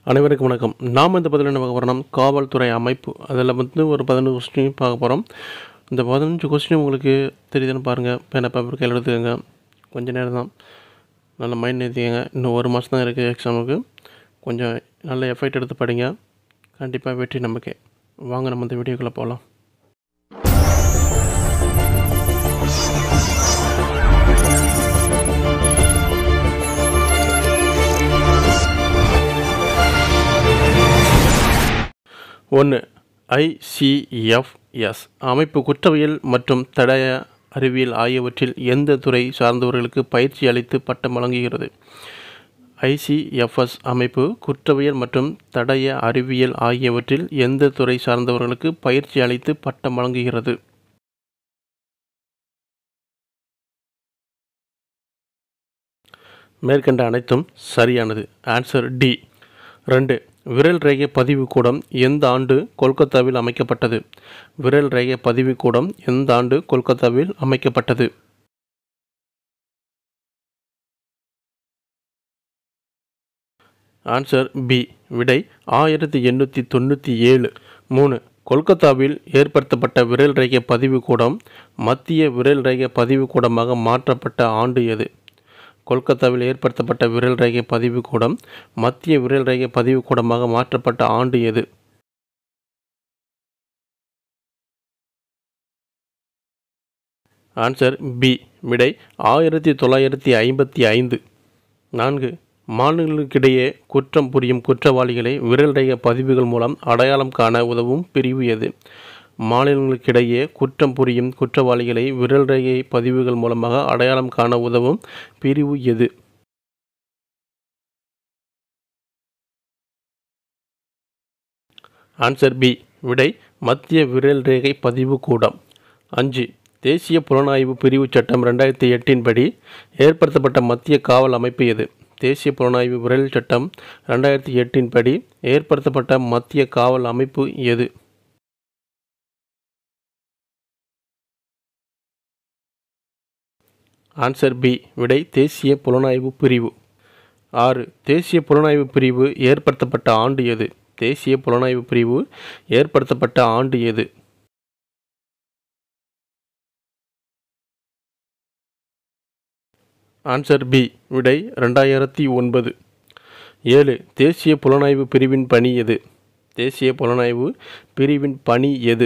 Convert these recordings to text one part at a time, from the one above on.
அனைவருக்கும் வணக்கம் நாம் இந்த பதில் என்ன பார்க்க போகிறோம் காவல்துறை அமைப்பு அதில் வந்து ஒரு பதினஞ்சு கொஸ்டின் பார்க்க போகிறோம் இந்த பதினஞ்சு கொஸ்டின் உங்களுக்கு தெரியுதுன்னு பாருங்கள் பேனா பேப்பர் கையில் எடுத்துக்கோங்க கொஞ்ச நேரம் தான் நல்ல மைண்ட் ஏற்றிக்கங்க இன்னும் ஒரு மாதம் தான் இருக்குது எக்ஸாமுக்கு கொஞ்சம் நல்ல எஃபெக்ட் எடுத்து படிங்க கண்டிப்பாக வெற்றி நமக்கு வாங்க நம்ம இந்த வீடியோக்குள்ளே போகலாம் ஒன்று ஐசிஎஃப்எஸ் அமைப்பு குற்றவியல் மற்றும் தடய அறிவியல் ஆகியவற்றில் எந்த துறை சார்ந்தவர்களுக்கு பயிற்சி அளித்து பட்டம் வழங்குகிறது ஐசிஎஃப்எஸ் அமைப்பு குற்றவியல் மற்றும் தடய அறிவியல் ஆகியவற்றில் எந்த துறை சார்ந்தவர்களுக்கு பயிற்சி அளித்து பட்டம் வழங்குகிறது மேற்கண்ட அனைத்தும் சரியானது ஆன்சர் டி ரெண்டு விரல் ரேகை பதிவு கூடம் எந்த ஆண்டு கொல்கத்தாவில் அமைக்கப்பட்டது விரல் ரேகை பதிவு கூடம் எந்த ஆண்டு கொல்கத்தாவில் அமைக்கப்பட்டது ஆன்சர் பி விடை ஆயிரத்தி எண்ணூற்றி தொண்ணூற்றி ஏழு மூணு கொல்கத்தாவில் ஏற்படுத்தப்பட்ட விரல் ரேகை பதிவு கூடம் மத்திய விரல் ரேகை பதிவு கூடமாக மாற்றப்பட்ட ஆண்டு எது கொல்கத்தாவில் ஏற்படுத்தப்பட்ட விரல் ரேகை பதிவு கூடம் மத்திய விரல் ரேகை பதிவு கூடமாக மாற்றப்பட்ட ஆண்டு எது ஆன்சர் பி விடை ஆயிரத்தி தொள்ளாயிரத்தி ஐம்பத்தி ஐந்து நான்கு மாநிலங்களுக்கிடையே குற்றம் புரியும் குற்றவாளிகளை விரல் ரேகை பதிவுகள் மூலம் அடையாளம் காண உதவும் பிரிவு எது மாநிலங்களுக்கிடையே குற்றம் புரியும் குற்றவாளிகளை விரல் ரேகை பதிவுகள் மூலமாக அடையாளம் காண உதவும் பிரிவு எது ஆன்சர் பி விடை மத்திய விரல் ரேகை பதிவு கூடம் அஞ்சு தேசிய புலனாய்வு பிரிவு சட்டம் ரெண்டாயிரத்தி எட்டின் படி ஏற்படுத்தப்பட்ட மத்திய காவல் அமைப்பு எது தேசிய புலனாய்வு விரல் சட்டம் ரெண்டாயிரத்தி எட்டின் படி ஏற்படுத்தப்பட்ட மத்திய காவல் அமைப்பு எது ஆன்சர் பி விடை தேசிய புலனாய்வு பிரிவு ஆறு தேசிய புலனாய்வு பிரிவு ஏற்படுத்தப்பட்ட ஆண்டு எது தேசிய புலனாய்வு பிரிவு ஏற்படுத்தப்பட்ட ஆண்டு எது ஆன்சர் பி விடை ரெண்டாயிரத்தி ஒன்பது ஏழு தேசிய புலனாய்வு பிரிவின் பணி எது தேசிய புலனாய்வு பிரிவின் பணி எது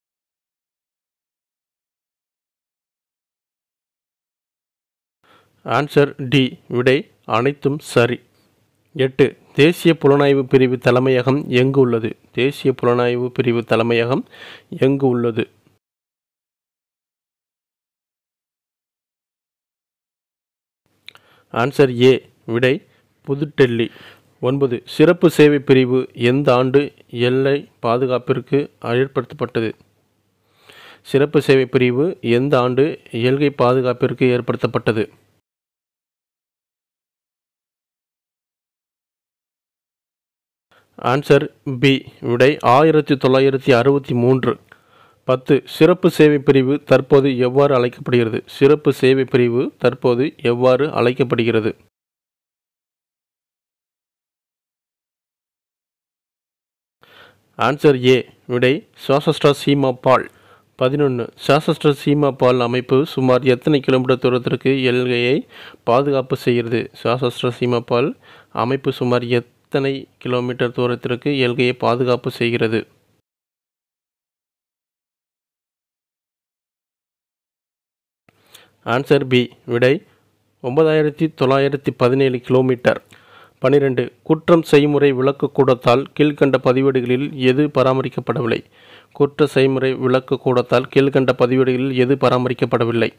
ஆன்சர் டி விடை அனைத்தும் சரி எட்டு தேசிய புலனாய்வு பிரிவு தலைமையகம் எங்கு உள்ளது தேசிய புலனாய்வு பிரிவு தலைமையகம் எங்கு உள்ளது ஆன்சர் ஏ விடை புதுடெல்லி ஒன்பது சிறப்பு சேவை பிரிவு எந்த ஆண்டு எல்லை பாதுகாப்பிற்கு ஏற்படுத்தப்பட்டது சிறப்பு சேவை பிரிவு எந்த ஆண்டு எல்கை பாதுகாப்பிற்கு ஏற்படுத்தப்பட்டது ஆன்சர் பி விடை ஆயிரத்தி தொள்ளாயிரத்தி அறுபத்தி மூன்று பத்து சிறப்பு சேவை பிரிவு தற்போது எவ்வாறு அழைக்கப்படுகிறது சிறப்பு சேவை பிரிவு தற்போது எவ்வாறு அழைக்கப்படுகிறது ஆன்சர் ஏ விடை சாசஸ்டா சீமா பால் பதினொன்று சாசஸ்டா சீமா பால் அமைப்பு சுமார் எத்தனை கிலோமீட்டர் தூரத்திற்கு எல்கையை பாதுகாப்பு செய்கிறது சாசஸ்டா சீமா பால் அமைப்பு சுமார் எத்தனை கிலோமீட்டர் தூரத்திற்கு எல்கையை பாதுகாப்பு செய்கிறது ஆன்சர் பி விடை ஒன்பதாயிரத்தி தொள்ளாயிரத்தி பதினேழு கிலோமீட்டர் பனிரெண்டு குற்றம் செய்முறை விளக்கக்கூடத்தால் கீழ்கண்ட பதிவேடுகளில் எது பராமரிக்கப்படவில்லை குற்ற செய்முறை விளக்கக்கூடத்தால் கீழ்கண்ட பதிவேடுகளில் எது பராமரிக்கப்படவில்லை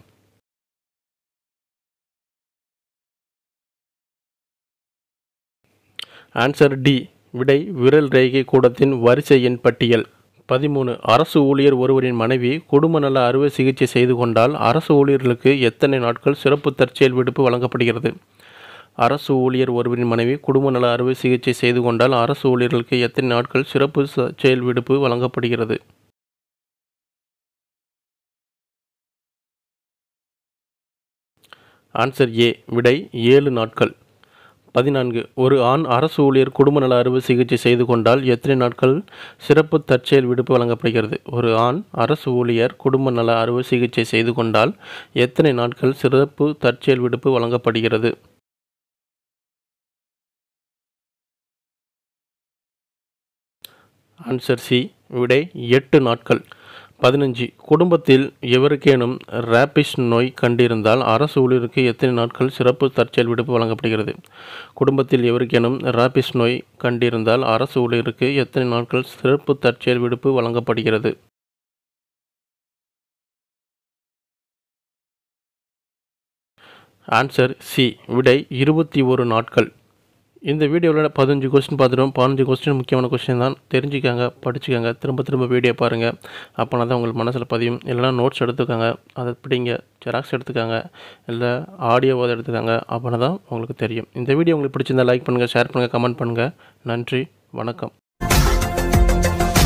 ஆன்சர் டி விடை விரல் ரேகை கூடத்தின் வரிசை எண் பட்டியல் பதிமூணு அரசு ஊழியர் ஒருவரின் மனைவி குடும்ப நல அறுவை சிகிச்சை செய்து கொண்டால் அரசு ஊழியர்களுக்கு எத்தனை நாட்கள் சிறப்பு தற்செயல் விடுப்பு வழங்கப்படுகிறது அரசு ஊழியர் ஒருவரின் மனைவி குடும்ப நல அறுவை சிகிச்சை செய்து கொண்டால் அரசு ஊழியர்களுக்கு எத்தனை நாட்கள் சிறப்பு செயல் விடுப்பு வழங்கப்படுகிறது ஆன்சர் ஏ விடை ஏழு நாட்கள் பதினான்கு ஒரு ஆண் அரசு ஊழியர் குடும்ப நல அறுவை சிகிச்சை செய்து கொண்டால் எத்தனை நாட்கள் சிறப்பு தற்செயல் விடுப்பு வழங்கப்படுகிறது ஒரு ஆண் அரசு ஊழியர் குடும்ப நல அறுவை சிகிச்சை செய்து கொண்டால் எத்தனை நாட்கள் சிறப்பு தற்செயல் விடுப்பு வழங்கப்படுகிறது ஆன்சர் சி விடை எட்டு நாட்கள் பதினஞ்சு குடும்பத்தில் எவருக்கேனும் ரேபிஸ் நோய் கண்டிருந்தால் அரசு ஊழியருக்கு எத்தனை நாட்கள் சிறப்பு தற்செயல் விடுப்பு வழங்கப்படுகிறது குடும்பத்தில் எவருக்கேனும் ரேபிஸ் நோய் கண்டிருந்தால் அரசு ஊழியருக்கு எத்தனை நாட்கள் சிறப்பு தற்செயல் விடுப்பு வழங்கப்படுகிறது ஆன்சர் சி விடை இருபத்தி ஒரு நாட்கள் இந்த வீடியோவில் பதினஞ்சு கொஸ்டின் பார்த்துட்டோம் பதினஞ்சு கொஸ்டின் முக்கியமான கொஸ்டின் தான் தெரிஞ்சுக்கங்க படிச்சுக்கங்க திரும்ப திரும்ப வீடியோ பாருங்கள் அப்போனா தான் உங்களுக்கு மனசில் பதியும் இல்லைனா நோட்ஸ் எடுத்துக்கோங்க அதை பிடிங்க ஜெராக்ஸ் எடுத்துக்கோங்க இல்லை ஆடியோவாக எடுத்துக்கோங்க அப்போனா தான் உங்களுக்கு தெரியும் இந்த வீடியோ உங்களுக்கு பிடிச்சிருந்தா லைக் பண்ணுங்கள் ஷேர் பண்ணுங்கள் கமெண்ட் பண்ணுங்கள் நன்றி வணக்கம்